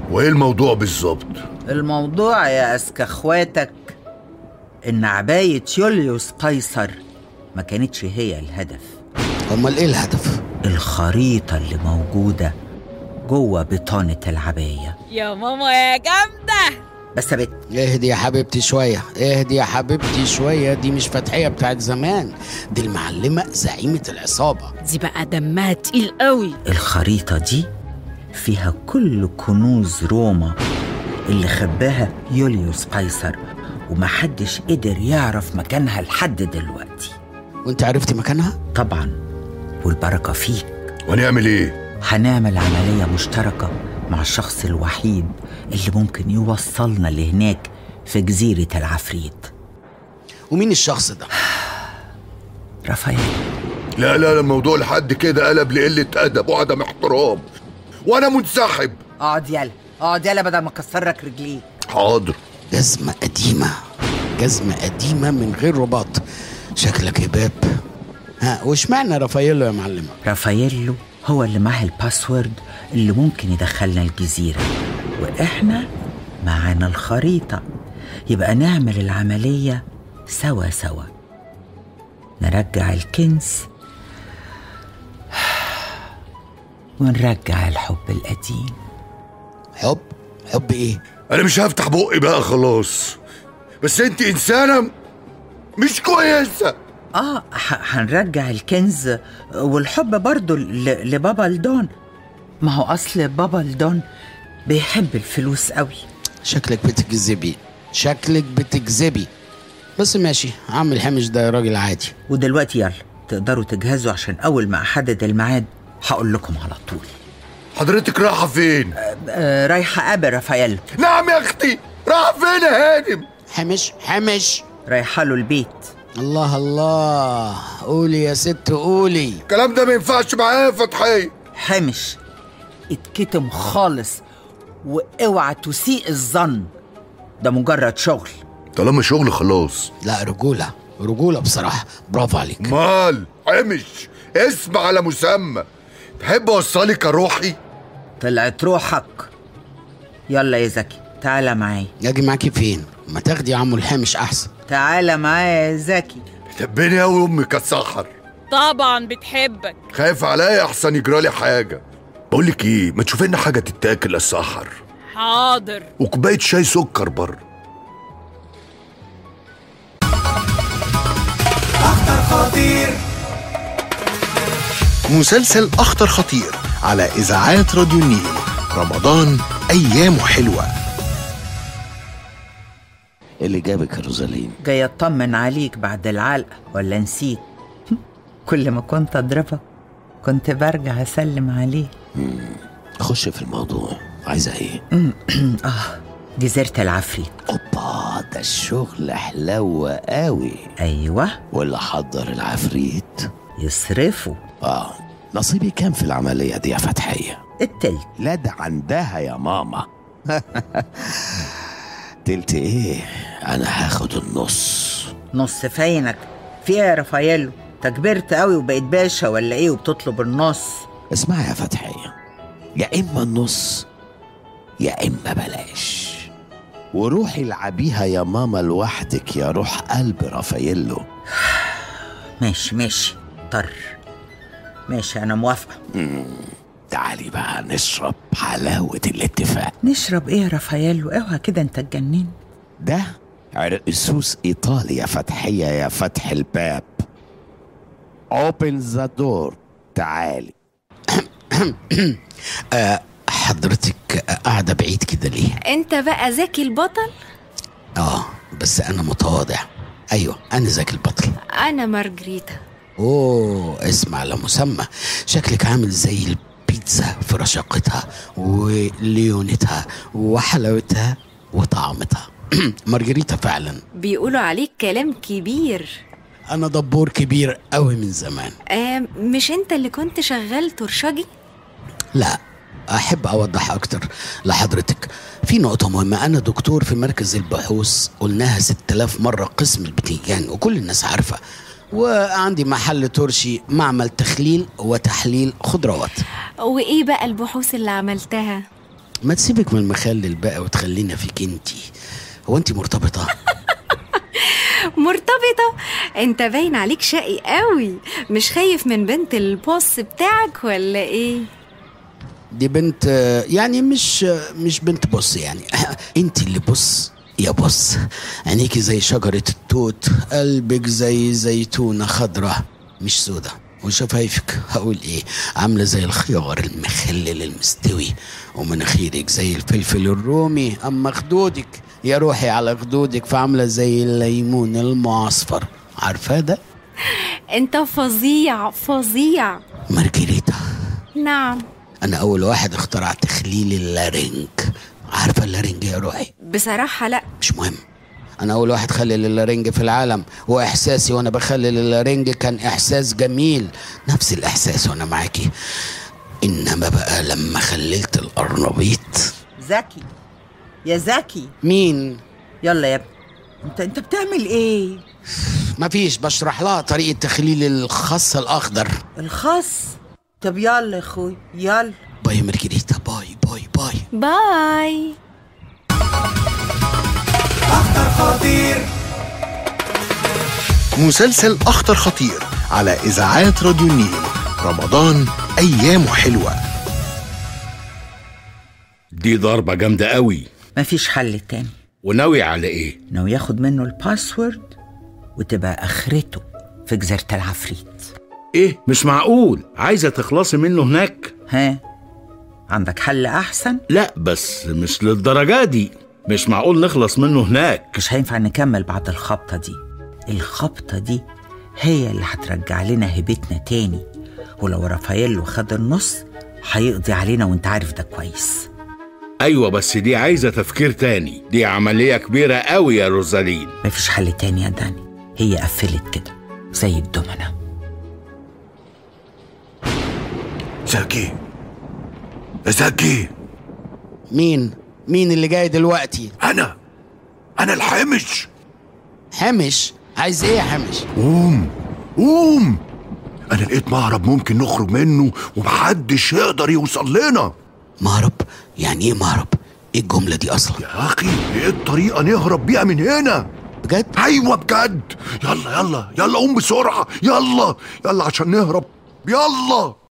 وايه الموضوع بالظبط الموضوع يا أذكى اخواتك إن عباية يوليوس قيصر ما كانتش هي الهدف امال ايه الهدف الخريطة اللي موجودة جوه بطانة العباية يا ماما يا جامدة بس يا بت اهدي يا حبيبتي شويه اهدي يا حبيبتي شويه دي مش فتحيه بتاعت زمان دي المعلمه زعيمه العصابه دي بقى دمها تقيل قوي الخريطة دي فيها كل كنوز روما اللي خباها يوليوس قيصر ومحدش قدر يعرف مكانها لحد دلوقتي وانت عرفتي مكانها طبعا والبركة فيك ونعمل ايه هنعمل عملية مشتركة مع الشخص الوحيد اللي ممكن يوصلنا لهناك في جزيرة العفريت ومين الشخص ده رافائيل لا لا لا الموضوع لحد كده قلب لقلة أدب وعدم احترام وأنا منسحب اقعد يلا اقعد يلا بدل ما اكسرك رجليك حاضر جزمه قديمه جزمه قديمه من غير رباط شكلك هباب ها واشمعنى رافاييلو يا معلمه رافاييلو هو اللي معاه الباسورد اللي ممكن يدخلنا الجزيرة وإحنا معانا الخريطة يبقى نعمل العملية سوا سوا نرجع الكنز ونرجع الحب القديم حب حب ايه أنا مش هفتح بقي بقى خلاص بس أنت إنسانة مش كويسة آه ح- هنرجع الكنز والحب برضو ل- لبابا لدون ما هو أصل بابا لدون بيحب الفلوس قوي شكلك بتكذبي شكلك بتكذبي بس ماشي عم الحمش ده راجل عادي ودلوقتي يلا تقدروا تجهزوا عشان أول ما أحدد الميعاد هقول لكم على طول حضرتك رايحة فين؟ آه رايحة أقابل رافائيل نعم يا أختي رايحة فين يا هانم؟ حمش حمش رايحة له البيت الله الله قولي يا ست قولي الكلام ده ما ينفعش معايا يا فتحية حمش اتكتم خالص واوعى تسيء الظن ده مجرد شغل طالما شغل خلاص لا رجولة رجولة بصراحة برافو عليك مال حمش اسم على مسمى تحب اوصلك يا روحي طلعت روحك يلا يا زكي تعالى معايا اجي معاكي فين ما تاخدي يا عمو الحمش احسن تعالى معايا يا زكي تحبني قوي امك السحر طبعا بتحبك خايف عليا احسن يجرالي حاجه بقول لك ايه ما تشوف لنا حاجه تتاكل السحر حاضر وكوبايه شاي سكر بره مسلسل أخطر خطير على إذاعات راديو النيل رمضان أيامه حلوة اللي جابك يا روزالين جاي اطمن عليك بعد العلقة ولا نسيت كل ما كنت اضربك كنت برجع اسلم عليه خش في الموضوع عايزة ايه اه جزيرة العفريت اوبا ده الشغل حلوة قوي ايوه واللي حضر العفريت يصرفوا اه نصيبي كام في العملية دي يا فتحية التلت لا ده عندها يا ماما تلت ايه انا هاخد النص نص فينك في ايه يا رافاييلو انت كبرت قوي وبقيت باشا ولا ايه وبتطلب النص اسمعي يا فتحية يا اما النص يا اما بلاش وروحي العبيها يا ماما لوحدك يا روح قلب رافاييلو ماشي ماشي طر ماشي انا موافقة تعالي بقى نشرب حلاوة الاتفاق نشرب ايه يا رافاييلو اوعى كده انت اتجننت ده عرقسوس ايطالي يا فتحية يا فتح الباب open the door تعالي حضرتك قاعدة بعيد كده ليه انت بقى زكي البطل اه بس انا متواضع ايوه انا زكي البطل انا مارجريتا اوه اسم على مسمى شكلك عامل زي البيتزا في رشاقتها وليونتها وحلاوتها وطعمتها مارجريتا فعلا بيقولوا عليك كلام كبير انا دبور كبير قوي من زمان آه مش انت اللي كنت شغال ترشجي لا احب اوضح اكتر لحضرتك في نقطة مهمة أنا دكتور في مركز البحوث قلناها 6000 مرة قسم البتنجان وكل الناس عارفة وعندي محل ترشي معمل تخليل وتحليل خضروات وايه بقى البحوث اللي عملتها ما تسيبك من المخلل بقى وتخلينا فيك انتي هو انتي مرتبطة مرتبطة انت باين عليك شقي قوي مش خايف من بنت البوس بتاعك ولا ايه دي بنت آه، يعني مش آه، مش بنت بص يعني انت اللي بص يا بص عينيكي زي شجرة التوت قلبك زي زيتونة خضرة مش سودة وشفايفك هقول ايه عاملة زي الخيار المخلل المستوي ومناخيرك زي الفلفل الرومي اما خدودك يا روحي على خدودك فعاملة زي الليمون المعصفر عارفة ده انت فظيع فظيع مارجريتا نعم انا اول واحد اخترع تخليل اللارنج عارفه اللارنج يا روحي بصراحة لا مش مهم انا اول واحد خلل اللارنج في العالم واحساسي وانا بخلل اللارنج كان احساس جميل نفس الاحساس وانا معاكي انما بقى لما خللت القرنبيط زكي يا زكي مين يلا يا ابني انت انت بتعمل ايه مفيش بشرح لها طريقه تخليل الخس الاخضر الخاص طب يلا يا اخوي يلا باي مارجريتا باي باي باي باي مسلسل أخطر خطير على إذاعات راديو النيل رمضان أيامه حلوة دي ضربة جامدة قوي مفيش حل تاني وناوي على ايه انه ياخد منه الباسورد وتبقى اخرته في جزيرة العفريت ايه مش معقول عايزة تخلصي منه هناك ها عندك حل احسن لا بس مش للدرجة دي مش معقول نخلص منه هناك مش هينفع نكمل بعد الخبطة دي الخبطة دي هي اللي هترجع لنا هيبتنا تاني ولو رافاييلو خد النص هيقضي علينا وانت عارف ده كويس ايوه بس دي عايزة تفكير تاني دي عملية كبيرة قوي يا روزالين مفيش حل تاني يا داني هي قفلت كده زي الدمنة زكي زكي مين مين اللي جاي دلوقتي انا انا الحمش حمش عايز ايه يا حمش قوم قوم انا لقيت مهرب ممكن نخرج منه ومحدش يقدر يوصل لنا مهرب يعني ايه مهرب ايه الجمله دي اصلا يا اخي ايه الطريقة نهرب بيها من هنا بجد ايوه بجد يلا يلا يلا قوم بسرعة يلا يلا عشان نهرب يلا